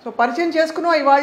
So పరిచయం చేసుకున్నాం ఇవాళ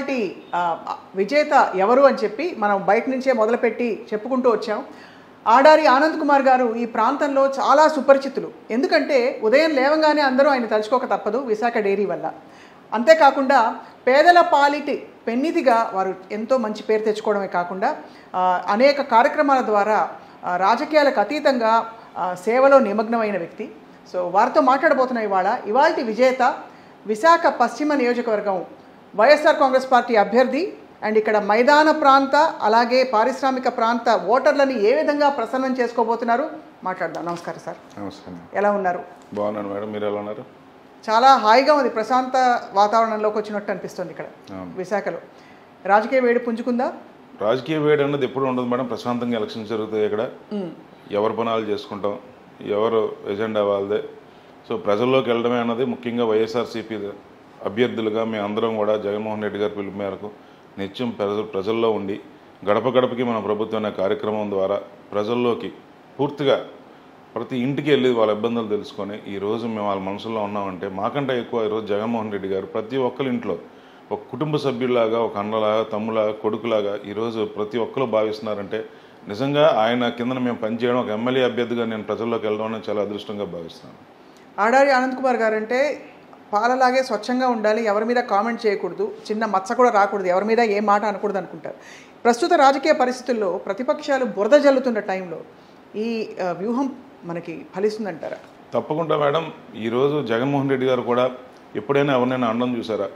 విజేత ఎవరు అని చెప్పి మనం బయట నుంచే మొదలుపెట్టి చెప్పుకుంటూ వచ్చాం ఆడారి ఆనంద్ కుమార్ గారు ఈ ప్రాంతంలో చాలా సుపరిచితులు ఎందుకంటే ఉదయం లేవగానే అందరూ ఆయన తలుచుకోక తప్పదు విశాఖ డైరీ వల్ల అంతేకాకుండా పేదల పాలిటి పెన్నిధిగా వారు ఎంతో మంచి పేరు తెచ్చుకోవడమే కాకుండా ఆ, అనేక కార్యక్రమాల ద్వారా ఆ, రాజకీయాలకు అతీతంగా ఆ, సేవలో నిమగ్నమైన వ్యక్తి సో వారితో మాట్లాడబోతున్న ఇవాళ ఇవాల్టి విజేత విశాఖ పశ్చిమ నియోజకవర్గం వైఎస్ఆర్ కాంగ్రెస్ పార్టీ అభ్యర్థి అండ్ ఇక్కడ మైదాన ప్రాంత అలాగే పారిశ్రామిక ప్రాంత ఓటర్లని ఏ విధంగా ప్రసన్నం చేసుకోబోతున్నారు మాట్లాడదాం నమస్కారం సార్ నమస్కారం ఎలా ఉన్నారు బాగున్నాను మేడం మీరు ఎలా ఉన్నారు చాలా హాయిగా ఉంది ప్రశాంత వాతావరణంలోకి వచ్చినట్టు అనిపిస్తుంది ఇక్కడ అవును. విశాఖలో రాజకీయ వేడి పుంజుకుందా రాజకీయ వేడి అన్నది ఎప్పుడు ఉండదు మేడం ప్రశాంతంగా ఎలక్షన్స్ జరుగుతాయి ఇక్కడ ఎవరి పనాలు చేసుకుంటాం ఎవరు ఎజెండా వాళ్ళదే సో ప్రజల్లోకి వెళ్ళడమే అన్నది ముఖ్యంగా వైఎస్ఆర్సీపీ అభ్యర్థులుగా మేము అందరం కూడా జగన్మోహన్ రెడ్డి గారి పిలుపు మేరకు నిత్యం ప్రజ ప్రజల్లో ఉండి గడప గడపకి మన ప్రభుత్వం అనే కార్యక్రమం ద్వారా ప్రజల్లోకి పూర్తిగా ప్రతి ఇంటికి వెళ్ళి వాళ్ళ ఇబ్బందులు తెలుసుకొని ఈ రోజు మేము వాళ్ళ మనసులో ఉన్నామంటే మాకంటే ఎక్కువ ఈరోజు జగన్మోహన్ రెడ్డి గారు ప్రతి ఒక్కరి ఇంట్లో ఒక కుటుంబ సభ్యులాగా ఒక అన్నలాగా తమ్ములాగా కొడుకులాగా ఈరోజు ప్రతి ఒక్కరు భావిస్తున్నారంటే నిజంగా ఆయన కింద మేము పనిచేయడం ఒక ఎమ్మెల్యే అభ్యర్థిగా నేను ప్రజల్లోకి వెళ్ళడం అనేది చాలా అదృష్టంగా భావిస్తున్నాను ఆడారి ఆనంద్ కుమార్ గారు అంటే పాలలాగే స్వచ్ఛంగా ఉండాలి ఎవరి మీద కామెంట్ చేయకూడదు చిన్న మచ్చ కూడా రాకూడదు ఎవరి మీద ఏ మాట అనకూడదు అనుకుంటారు ప్రస్తుత రాజకీయ పరిస్థితుల్లో ప్రతిపక్షాలు బురద జల్లుతున్న టైంలో ఈ ఆ, వ్యూహం మనకి ఫలిస్తుందంటారా తప్పకుండా మేడం ఈరోజు జగన్మోహన్ రెడ్డి గారు కూడా ఎప్పుడైనా ఎవరినైనా అండం చూసారా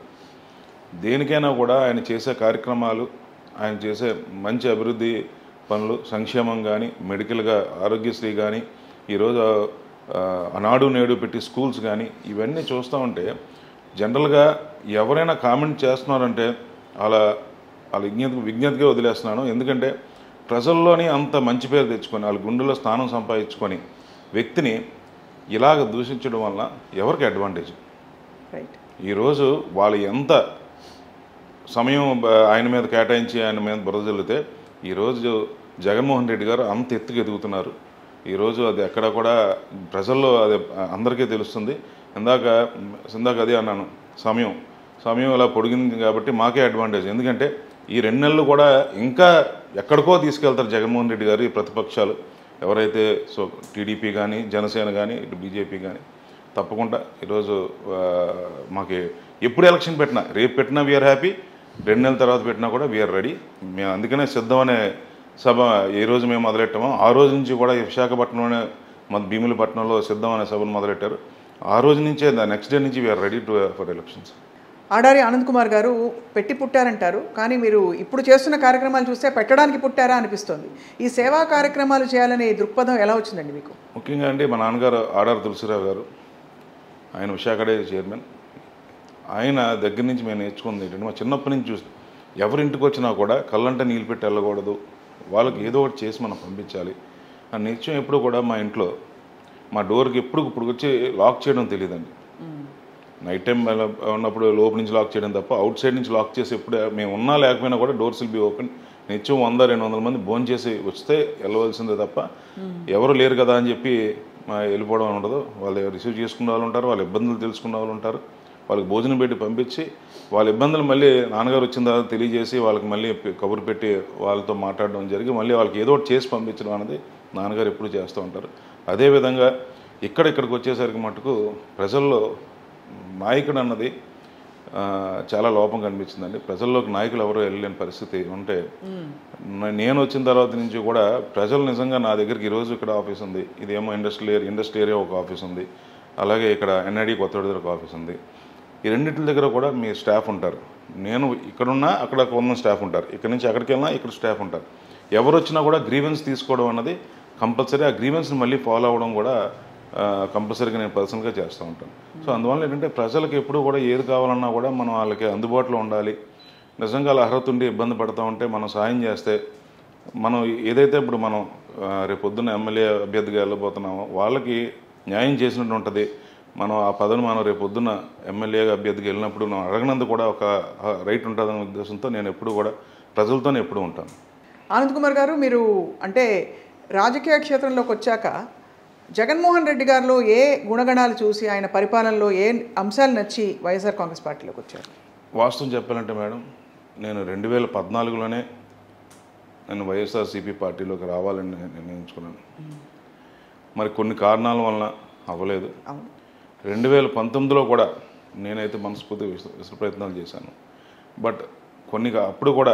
దేనికైనా కూడా ఆయన చేసే కార్యక్రమాలు ఆయన చేసే మంచి అభివృద్ధి పనులు సంక్షేమం కానీ మెడికల్గా ఆరోగ్యశ్రీ కానీ ఈరోజు ఆ, నాడు నేడు పెట్టి స్కూల్స్ కానీ ఇవన్నీ చూస్తూ ఉంటే జనరల్గా ఎవరైనా కామెంట్ చేస్తున్నారంటే అలా వాళ్ళ విజ్ఞత విజ్ఞతగా వదిలేస్తున్నాను ఎందుకంటే ప్రజల్లోని అంత మంచి పేరు తెచ్చుకొని వాళ్ళ గుండెలో స్థానం సంపాదించుకొని వ్యక్తిని ఇలాగ దూషించడం వల్ల ఎవరికి అడ్వాంటేజ్ రైట్ ఈరోజు వాళ్ళు ఎంత సమయం బ- ఆయన మీద కేటాయించి ఆయన మీద బురద జల్లితే ఈరోజు జగన్మోహన్ రెడ్డి గారు అంత ఎత్తుకు ఎదుగుతున్నారు ఈరోజు అది ఎక్కడ కూడా ప్రజల్లో అది అందరికీ తెలుస్తుంది ఇందాక ఇందాక అదే అన్నాను సమయం సమయం ఇలా పొడిగింది కాబట్టి మాకే అడ్వాంటేజ్ ఎందుకంటే ఈ రెండు నెలలు కూడా ఇంకా ఎక్కడికో తీసుకెళ్తారు జగన్మోహన్ రెడ్డి గారు ఈ ప్రతిపక్షాలు ఎవరైతే సో టీడీపీ కానీ జనసేన కానీ ఇటు బీజేపీ కానీ తప్పకుండా ఈరోజు ఆ, మాకు ఎప్పుడు ఎలక్షన్ పెట్టినా రేపు పెట్టినా వీఆర్ హ్యాపీ రెండు నెలల తర్వాత పెట్టినా కూడా వీఆర్ రెడీ మేము అందుకనే సిద్ధం అనే సభ ఏ రోజు మేము మొదలెట్టామో ఆ రోజు నుంచి కూడా ఈ విశాఖపట్నంలోనే మన భీములపట్నంలో సిద్ధం అనే సభను మొదలెట్టారు ఆ రోజు నుంచే నెక్స్ట్ డే నుంచి we're ready to for elections Adari Anand Kumar గారు పెట్టి పుట్టారంటారు కానీ మీరు ఇప్పుడు చేస్తున్న కార్యక్రమాలు చూస్తే పెట్టడానికి పుట్టారా అనిపిస్తోంది ఈ సేవా కార్యక్రమాలు చేయాలనే దృక్పథం ఎలా వచ్చిందండి మీకు ముఖ్యంగా అండి మా నాన్నగారు ఆడారు తులసిరావు గారు ఆయన విశాఖ డైరీ చైర్మన్ ఆయన దగ్గర నుంచి మేము నేర్చుకుంది ఏంటంటే మా చిన్నప్పటి నుంచి చూసి ఎవరి ఇంటికి వచ్చినా కూడా కళ్ళంట నీళ్ళు పెట్టి వెళ్ళకూడదు వాళ్ళకి ఏదో ఒకటి చేసి మనం పంపించాలి ఆ నిత్యం ఎప్పుడు కూడా మా ఇంట్లో మా డోర్కి ఎప్పుడు ఇప్పుడు వచ్చి లాక్ చేయడం తెలియదండి నైట్ టైం ఉన్నప్పుడు లోపల నుంచి లాక్ చేయడం తప్ప అవుట్ సైడ్ నుంచి లాక్ చేసి ఎప్పుడు మేము ఉన్నా లేకపోయినా కూడా డోర్స్ విల్ బి ఓపెన్ నిత్యం వంద రెండు వందల మంది భోజనం చేసి వస్తే వెళ్ళవలసిందే తప్ప ఎవరు లేరు కదా అని చెప్పి మా వెళ్ళిపోవడం అని ఉండదు వాళ్ళు రిసీవ్ చేసుకున్న వాళ్ళు ఉంటారు వాళ్ళ ఇబ్బందులు తెలుసుకున్న వాళ్ళు ఉంటారు వాళ్ళకి భోజనం పెట్టి పంపించి వాళ్ళ ఇబ్బందులు మళ్ళీ నాన్నగారు వచ్చిన తర్వాత తెలియజేసి వాళ్ళకి మళ్ళీ పె- కబురు పెట్టి వాళ్ళతో మాట్లాడడం జరిగి మళ్ళీ వాళ్ళకి ఏదో ఒకటి చేసి పంపించడం అనేది నాన్నగారు ఎప్పుడు చేస్తూ ఉంటారు అదేవిధంగా ఇక్కడ ఇక్కడికి వచ్చేసరికి మటుకు ప్రజల్లో నాయకుడు అన్నది ఆ, చాలా లోపం కనిపించిందండి ప్రజల్లోకి నాయకులు ఎవరు వెళ్ళలేని పరిస్థితి ఉంటే న- నేను వచ్చిన తర్వాత నుంచి కూడా ప్రజలు నిజంగా నా దగ్గరికి ఈరోజు ఇక్కడ ఆఫీస్ ఉంది ఇదేమో ఇండస్ట్రియల్ ఏరియా ఇండస్ట్రీ ఏరియా ఒక ఆఫీస్ ఉంది అలాగే ఇక్కడ ఎన్ఐడి కొత్త దగ్గర ఒక ఆఫీస్ ఉంది ఈ రెండింటి దగ్గర కూడా మీ స్టాఫ్ ఉంటారు నేను ఇక్కడున్నా అక్కడ కొంత స్టాఫ్ ఉంటారు ఇక్కడ నుంచి ఎక్కడికి వెళ్ళినా ఇక్కడ స్టాఫ్ ఉంటారు ఎవరు వచ్చినా కూడా గ్రీవెన్స్ తీసుకోవడం అన్నది కంపల్సరీ ఆ గ్రీవెన్స్ని మళ్ళీ ఫాలో అవ్వడం కూడా కంపల్సరీగా నేను పర్సనల్గా చేస్తూ ఉంటాను సో అందువల్ల ఏంటంటే ప్రజలకు ఎప్పుడు కూడా ఏది కావాలన్నా కూడా మనం వాళ్ళకి అందుబాటులో ఉండాలి నిజంగా వాళ్ళ అర్హత ఉండి ఇబ్బంది పడతా ఉంటే మనం సాయం చేస్తే మనం ఏదైతే ఇప్పుడు మనం ఆ, రేపు పొద్దున్న ఎమ్మెల్యే అభ్యర్థిగా వెళ్ళబోతున్నామో వాళ్ళకి న్యాయం చేసినట్టు ఉంటుంది మనం ఆ పదవిని మనం రేపు పొద్దున్న ఎమ్మెల్యేగా అభ్యర్థికి వెళ్ళినప్పుడు మనం అడగనందుకు కూడా ఒక రైట్ ఉంటుందనే ఉద్దేశంతో నేను ఎప్పుడు కూడా ప్రజలతోనే ఎప్పుడు ఉంటాను ఆనంద్ కుమార్ గారు మీరు అంటే రాజకీయ క్షేత్రంలోకి వచ్చాక జగన్మోహన్ రెడ్డి గారిలో ఏ గుణగణాలు చూసి ఆయన పరిపాలనలో ఏ అంశాలు నచ్చి వైఎస్ఆర్ కాంగ్రెస్ పార్టీలోకి వచ్చారు వాస్తవం చెప్పాలంటే మేడం నేను రెండు వేల పద్నాలుగులోనే నేను వైఎస్ఆర్సీపీ పార్టీలోకి రావాలని నేను నిర్ణయించుకున్నాను మరి కొన్ని కారణాల వలన అవ్వలేదు అవును రెండు వేల పంతొమ్మిదిలో కూడా నేనైతే మనస్ఫూర్తిగా విశ్వ విశ్వ ప్రయత్నాలు చేశాను బట్ కొన్ని కా- అప్పుడు కూడా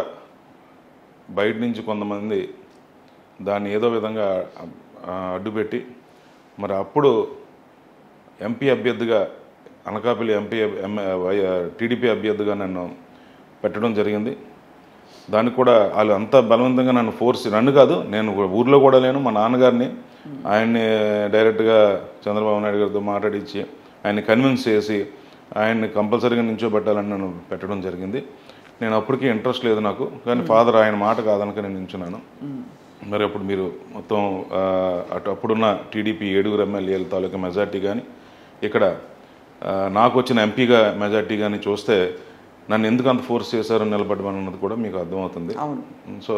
బయట నుంచి కొంతమంది దాన్ని ఏదో విధంగా ఆ, అడ్డుపెట్టి మరి అప్పుడు ఎంపీ అభ్యర్థిగా అనకాపల్లి ఎంపీ టీడీపీ అభ్యర్థిగా నన్ను పెట్టడం జరిగింది దానికి కూడా వాళ్ళు అంత బలవంతంగా నన్ను ఫోర్స్ నన్ను కాదు నేను ఊర్లో కూడా లేను మా నాన్నగారిని ఆయన్ని డైరెక్ట్గా చంద్రబాబు నాయుడు గారితో మాట్లాడించి ఆయన్ని కన్విన్స్ చేసి ఆయన్ని కంపల్సరీగా నించోబెట్టాలని నన్ను పెట్టడం జరిగింది నేను అప్పటికి ఇంట్రెస్ట్ లేదు నాకు కానీ ఫాదర్ ఆయన మాట కాదనక నేను నించున్నాను మరి అప్పుడు మీరు మొత్తం ఆ, అటు అప్పుడున్న టీడీపీ ఏడుగురు ఎమ్మెల్యేల తాలూకా మెజార్టీ కానీ ఇక్కడ ఆ, నాకు వచ్చిన ఎంపీగా మెజార్టీ కానీ చూస్తే నన్ను ఎందుకు అంత ఫోర్స్ చేశారో నిలబడమని అన్నది కూడా మీకు అర్థమవుతుంది అవును సో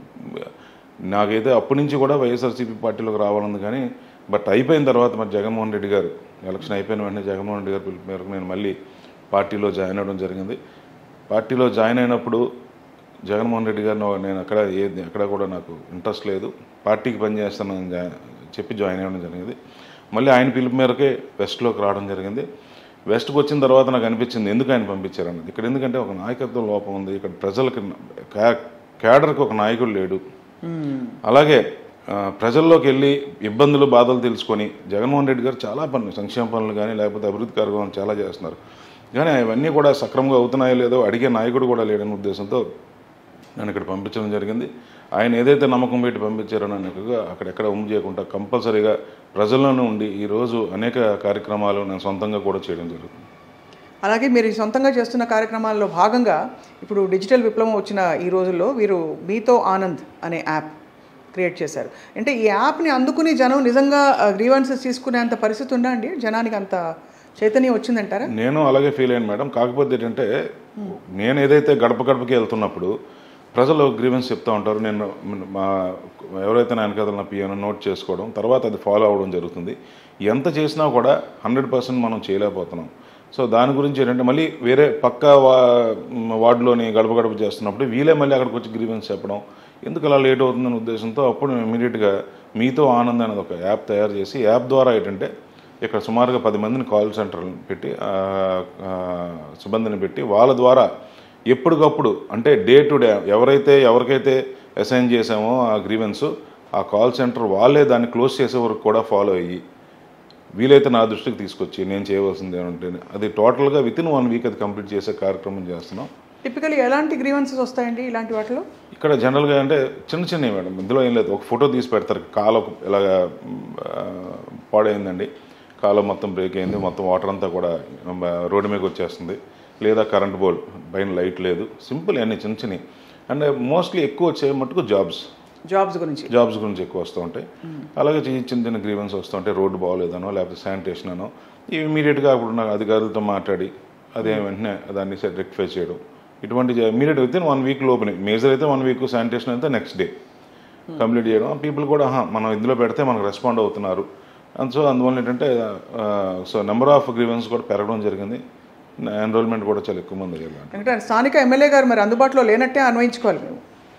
నాకైతే అప్పటి నుంచి కూడా వైఎస్ఆర్సీపీ పార్టీలోకి రావాలని కానీ బట్ అయిపోయిన తర్వాత మరి జగన్మోహన్ రెడ్డి గారు ఎలక్షన్ అయిపోయిన వెంటనే జగన్మోహన్ రెడ్డి గారు పిలుపు మేరకు నేను మళ్ళీ పార్టీలో జాయిన్ అవ్వడం జరిగింది పార్టీలో జాయిన్ అయినప్పుడు జగన్మోహన్ రెడ్డి గారిని నేను అక్కడ ఏ ఎక్కడ కూడా నాకు ఇంట్రెస్ట్ లేదు పార్టీకి పనిచేస్తానని జా- చెప్పి జాయిన్ అవ్వడం జరిగింది మళ్ళీ ఆయన పిలుపు మేరకే వెస్ట్లోకి రావడం జరిగింది వెస్ట్కి వచ్చిన తర్వాత నాకు అనిపించింది ఎందుకు ఆయన పంపించారన్నది ఇక్కడ ఎందుకంటే ఒక నాయకత్వం లోపం ఉంది ఇక్కడ ప్రజలకి కా- కేడర్కి ఒక నాయకుడు లేడు మ్మ్. అలాగే ఆ, ప్రజల్లోకి వెళ్ళి ఇబ్బందులు బాధలు తెలుసుకొని జగన్మోహన్ రెడ్డి గారు చాలా పనులు సంక్షేమ పనులు కానీ లేకపోతే అభివృద్ధి కార్యక్రమాలు చాలా చేస్తున్నారు కానీ అవన్నీ కూడా సక్రమంగా అవుతున్నాయో లేదో అడిగే నాయకుడు కూడా లేడనే ఉద్దేశంతో నన్ను ఇక్కడ పంపించడం జరిగింది ఆయన ఏదైతే నమ్మకం పెట్టి పంపించారో నన్ను ఎక్కువగా అక్కడెక్కడ ఉమ్ము చేయకుండా కంపల్సరీగా ప్రజల్లోనే ఉండి ఈరోజు అనేక కార్యక్రమాలు నేను సొంతంగా కూడా చేయడం జరుగుతుంది అలాగే మీరు ఈ సొంతంగా చేస్తున్న కార్యక్రమాల్లో భాగంగా ఇప్పుడు డిజిటల్ విప్లవం వచ్చిన ఈ రోజుల్లో వీరు మీతో ఆనంద్ అనే యాప్ క్రియేట్ చేశారు అంటే ఈ యాప్ని అందుకుని జనం నిజంగా గ్రీవెన్సెస్ తీసుకునేంత పరిస్థితి ఉందా అండి జనానికి అంత చైతన్యం వచ్చిందంటారా నేను అలాగే ఫీల్ అయ్యాను మేడం కాకపోతే ఏంటంటే నేను ఏదైతే గడప గడపకి వెళ్తున్నప్పుడు ప్రజలు గ్రీవెన్స్ చెప్తూ ఉంటారు నేను మా ఎవరైతే నా వెనకాల నా పియానో నోట్ చేసుకోవడం తర్వాత అది ఫాలో అవ్వడం జరుగుతుంది ఎంత చేసినా కూడా హండ్రెడ్ పర్సెంట్ మనం చేయలేకపోతున్నాం సో దాని గురించి ఏంటంటే మళ్ళీ వేరే పక్క వా వార్డులోని గడప గడప చేస్తున్నప్పుడు వీలే మళ్ళీ అక్కడికి వచ్చి గ్రీవెన్స్ చెప్పడం ఎందుకు అలా లేట్ అవుతుందనే ఉద్దేశంతో అప్పుడు ఇమీడియట్గా మీతో ఆనంద్ అనేది ఒక యాప్ తయారు చేసి యాప్ ద్వారా ఏంటంటే ఇక్కడ సుమారుగా పది మందిని కాల్ సెంటర్ పెట్టి ఆ, ఆ, సిబ్బందిని పెట్టి వాళ్ళ ద్వారా ఎప్పటికప్పుడు అంటే డే టు డే ఎవరైతే ఎవరికైతే అసైన్ చేసామో ఆ గ్రీవెన్స్ ఆ కాల్ సెంటర్ వాళ్ళే దాన్ని క్లోజ్ చేసే వరకు కూడా ఫాలో అయ్యి వీలైతే నా దృష్టికి తీసుకొచ్చి నేను చేయవలసింది ఏమంటే అది టోటల్గా విత్ ఇన్ వన్ వీక్ అది కంప్లీట్ చేసే కార్యక్రమం చేస్తున్నాం టిపికలీ ఎలాంటి గ్రీవెన్సెస్ వస్తాయండి ఇలాంటి వాటిలో ఇక్కడ జనరల్గా అంటే చిన్న చిన్నవి మేడం ఇందులో ఏం లేదు ఒక ఫోటో తీసి పెడతారు కాలు ఒక ఇలాగ ఆ, పాడైందండి కాలు మొత్తం బ్రేక్ అయింది మొత్తం వాటర్ అంతా కూడా ఆ, రోడ్డు మీదకి వచ్చేస్తుంది లేదా కరెంట్ బోర్డ్ పైన లైట్ లేదు సింపుల్ అన్ని చిన్న చిన్నవి అండ్ మోస్ట్లీ ఎక్కువ వచ్చే మటుకు జాబ్స్ జాబ్స్ గురించి జాబ్స్ గురించి ఎక్కువ వస్తూ ఉంటాయి అలాగే చి- చిన్న చిన్న గ్రీవెన్స్ వస్తూ ఉంటాయి రోడ్డు బాగోలేదనో లేకపోతే శానిటేషన్ అనో ఇవి ఇమీడియట్గా అప్పుడు నాకు అధికారులతో మాట్లాడి అదే వెంటనే దాన్ని రెక్టిఫై చేయడం ఇటువంటి immediate within one week లోపలే మేజర్ అయితే వన్ వీక్ శానిటేషన్ అయితే నెక్స్ట్ డే కంప్లీట్ చేయడం పీపుల్ కూడా ఆహా, మనం ఇందులో పెడితే మనకు రెస్పాండ్ అవుతున్నారు అండ్ సో అందువల్ల ఏంటంటే సో నెంబర్ ఆఫ్ గ్రీవెన్స్ కూడా పెరగడం జరిగింది ఎన్రోల్మెంట్ కూడా చాలా ఎక్కువ మంది అయ్యారు ఎందుకంటే స్థానిక ఎమ్మెల్యే గారు మరి అందుబాటులో లేనట్టే అన్వయించుకోవాలి మేము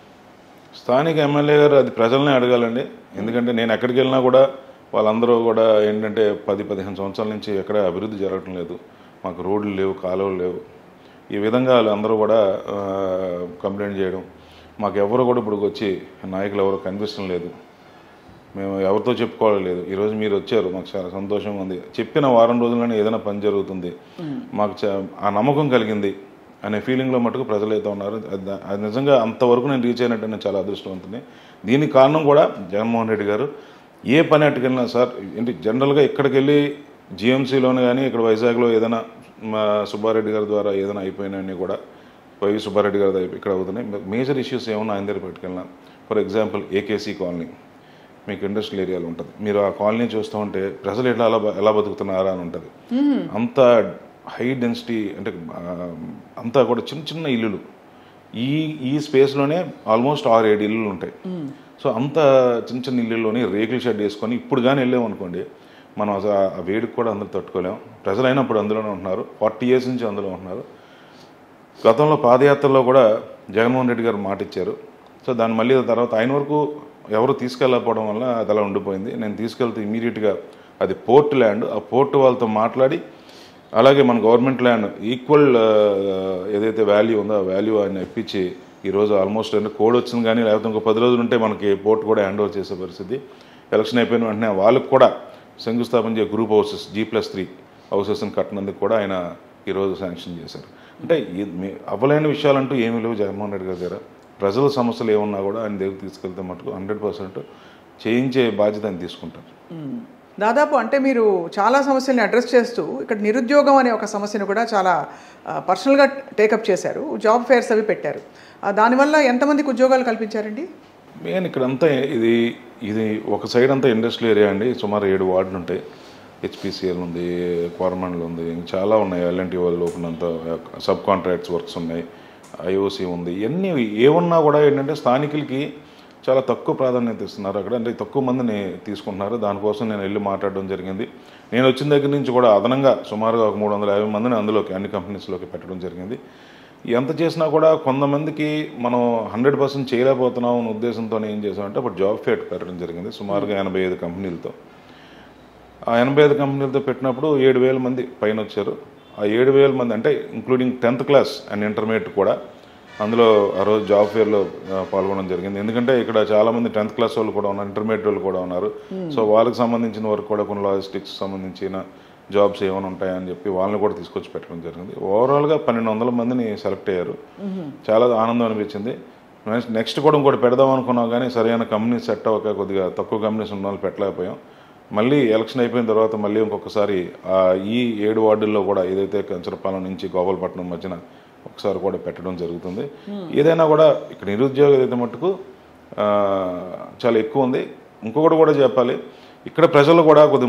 స్థానిక ఎమ్మెల్యే గారు అది ప్రజలనే అడగాలండి ఎందుకంటే నేను ఎక్కడికి వెళ్ళినా కూడా వాళ్ళందరూ కూడా ఏంటంటే పది పదిహేను సంవత్సరాల నుంచి ఎక్కడ అభివృద్ధి జరగటం లేదు మాకు రోడ్లు లేవు కాలువలు లేవు ఈ విధంగా వాళ్ళందరూ కూడా ఆ, కంప్లైంట్ చేయడం మాకు ఎవరు కూడా ఇప్పుడు వచ్చి నాయకులు ఎవరు కనిపించడం లేదు మేము ఎవరితో చెప్పుకోవాలి లేదు ఈరోజు మీరు వచ్చారు మాకు చాలా సంతోషంగా ఉంది చెప్పిన వారం రోజుల్లోనే ఏదైనా పని జరుగుతుంది మాకు చా- ఆ నమ్మకం కలిగింది అనే ఫీలింగ్లో మటుకు ప్రజలు అయితే ఉన్నారు అది అది నిజంగా అంతవరకు నేను రీచ్ అయినట్టు నేను చాలా అదృష్టవంతుని దీనికి కారణం కూడా జగన్మోహన్ రెడ్డి గారు ఏ పని అట్టుకెళ్ళినా సార్ ఏంటి జనరల్గా ఇక్కడికి వెళ్ళి జిఎంసీలోనే కానీ ఇక్కడ వైజాగ్లో ఏదైనా మా సుబ్బారెడ్డి గారి ద్వారా ఏదైనా అయిపోయినాయని కూడా వైవి సుబ్బారెడ్డి గారి దగ్గర ఇక్కడ అవుతున్నాయి మేజర్ ఇష్యూస్ ఏమన్నా ఆయన దగ్గర పెట్టుకెళ్ళినా ఫర్ ఎగ్జాంపుల్ ఏకేసీ కాలనీ మీకు ఇండస్ట్రియల్ ఏరియాలో ఉంటుంది మీరు ఆ కాలనీ చూస్తూ ఉంటే ప్రజలు ఎట్లా ఎలా బ- ఎలా బతుకుతున్నారా అని ఉంటుంది అంత హై డెన్సిటీ అంటే ఆ, అంతా కూడా చిన్న చిన్న ఇల్లులు ఈ ఈ స్పేస్లోనే ఆల్మోస్ట్ ఆరు ఏడు ఇల్లులు ఉంటాయి సో అంత చిన్న చిన్న ఇల్లుల్లోని రేకుల షెడ్ వేసుకొని ఇప్పుడు కానీ వెళ్ళాం అనుకోండి మనం అసలు ఆ వేడికి కూడా అందరూ తట్టుకోలేం ప్రజలైనప్పుడు అందులోనే ఉంటున్నారు ఫార్టీ ఇయర్స్ నుంచి అందులో ఉంటున్నారు గతంలో పాదయాత్రలో కూడా జగన్మోహన్ రెడ్డి గారు మాట ఇచ్చారు సో దాని మళ్ళీ తర్వాత ఆయన వరకు ఎవరు తీసుకెళ్ళకపోవడం వల్ల అది అలా ఉండిపోయింది నేను తీసుకెళ్తే ఇమీడియట్గా అది పోర్ట్ ల్యాండ్ ఆ పోర్ట్ వాళ్ళతో మాట్లాడి అలాగే మన గవర్నమెంట్ ల్యాండ్ ఈక్వల్ ఏదైతే వాల్యూ ఉందో ఆ వాల్యూ ఆయన ఇప్పించి ఈరోజు ఆల్మోస్ట్ అంటే కోడ్ వచ్చింది కానీ లేకపోతే ఇంకో పది రోజులు ఉంటే మనకి పోర్ట్ కూడా హ్యాండ్ ఓవర్ చేసే పరిస్థితి ఎలక్షన్ అయిపోయిన వెంటనే వాళ్ళకి కూడా శంకుస్థాపన చేసే group houses G plus three హౌసెస్ని కట్టినందుకు కూడా ఆయన ఈరోజు శాంక్షన్ చేశారు అంటే ఈ- మీ- అవ్వలేని విషయాలంటూ ఏమీ లేవు జగన్మోహన్ రెడ్డి గారి దగ్గర ప్రజల సమస్యలు ఏమున్నా కూడా ఆయన దగ్గర తీసుకెళ్తే మటుకు హండ్రెడ్ పర్సెంట్ చేయించే బాధ్యత ఆయన తీసుకుంటారు మ్మ్. దాదాపు అంటే మీరు చాలా సమస్యల్ని అడ్రస్ చేస్తూ ఇక్కడ నిరుద్యోగం అనే ఒక సమస్యను కూడా చాలా పర్సనల్గా టేకప్ చేశారు జాబ్ ఫేర్స్ అవి పెట్టారు ఆ, దానివల్ల ఎంతమందికి ఉద్యోగాలు కల్పించారండి మెయిన్ ఇక్కడ అంతా ఇది ఇది ఒక సైడ్ అంతా ఇండస్ట్రియల్ ఏరియా అండి సుమారు ఏడు వార్డులు ఉంటాయి హెచ్పిసిఎల్ ఉంది కోరమండల్ ఉంది ఇంకా చాలా ఉన్నాయి ఎల్ఎన్టీ వాళ్ళు ఓపెన్ అంతా సబ్ కాంట్రాక్ట్స్ వర్క్స్ ఉన్నాయి ఐఓసి ఉంది ఇవన్నీ ఏమన్నా కూడా ఏంటంటే స్థానికులకి చాలా తక్కువ ప్రాధాన్యత ఇస్తున్నారు అక్కడ అంటే తక్కువ మందిని తీసుకుంటున్నారు దానికోసం నేను వెళ్ళి మాట్లాడడం జరిగింది నేను వచ్చిన దగ్గర నుంచి కూడా అదనంగా సుమారుగా ఒక మూడు వందల యాభై మందిని అందులోకి అన్ని కంపెనీస్లోకి పెట్టడం జరిగింది ఎంత చేసినా కూడా కొంతమందికి మనం హండ్రెడ్ పర్సెంట్ చేయలేకపోతున్నాం అనే ఉద్దేశంతో ఏం చేసామంటే అప్పుడు జాబ్ ఫేట్ పెట్టడం జరిగింది సుమారుగా ఎనభై ఐదు కంపెనీలతో ఆ ఎనభై ఐదు కంపెనీలతో పెట్టినప్పుడు ఏడు వేల మంది పైన వచ్చారు ఆ ఏడు వేల మంది అంటే including tenth class and intermediate కూడా అందులో ఆ రోజు జాబ్ ఫేర్లో ఆ, పాల్గొనడం జరిగింది ఎందుకంటే ఇక్కడ చాలా మంది టెన్త్ క్లాస్ వాళ్ళు కూడా ఉన్నారు ఇంటర్మీడియట్ వాళ్ళు కూడా ఉన్నారు సో వాళ్ళకి సంబంధించిన వరకు కూడా కొన్ని లాజిస్టిక్స్ సంబంధించిన జాబ్స్ ఏమైనా ఉంటాయని చెప్పి వాళ్ళని కూడా తీసుకొచ్చి పెట్టడం జరిగింది ఓవరాల్గా పన్నెండు వందల మందిని సెలెక్ట్ అయ్యారు చాలా ఆనందం అనిపించింది నెక్స్ట్ నెక్స్ట్ కూడా ఇంకోటి పెడదాం అనుకున్నాం కానీ సరైన కంపెనీ సెట్ అవ్వక కొద్దిగా తక్కువ కంపెనీస్ ఉన్న వాళ్ళు పెట్టలేకపోయాం మళ్ళీ ఎలక్షన్ అయిపోయిన తర్వాత మళ్ళీ ఇంకొకసారి ఆ ఈ ఏడు వార్డుల్లో కూడా ఏదైతే కంచరపాలెం నుంచి గోపాలపట్నం మధ్యన ఒకసారి కూడా పెట్టడం జరుగుతుంది ఏదైనా కూడా ఇక్కడ నిరుద్యోగం అయితే మట్టుకు ఆ, చాలా ఎక్కువ ఉంది ఇంకొకటి కూడా చెప్పాలి ఇక్కడ ప్రజలు కూడా కొద్ది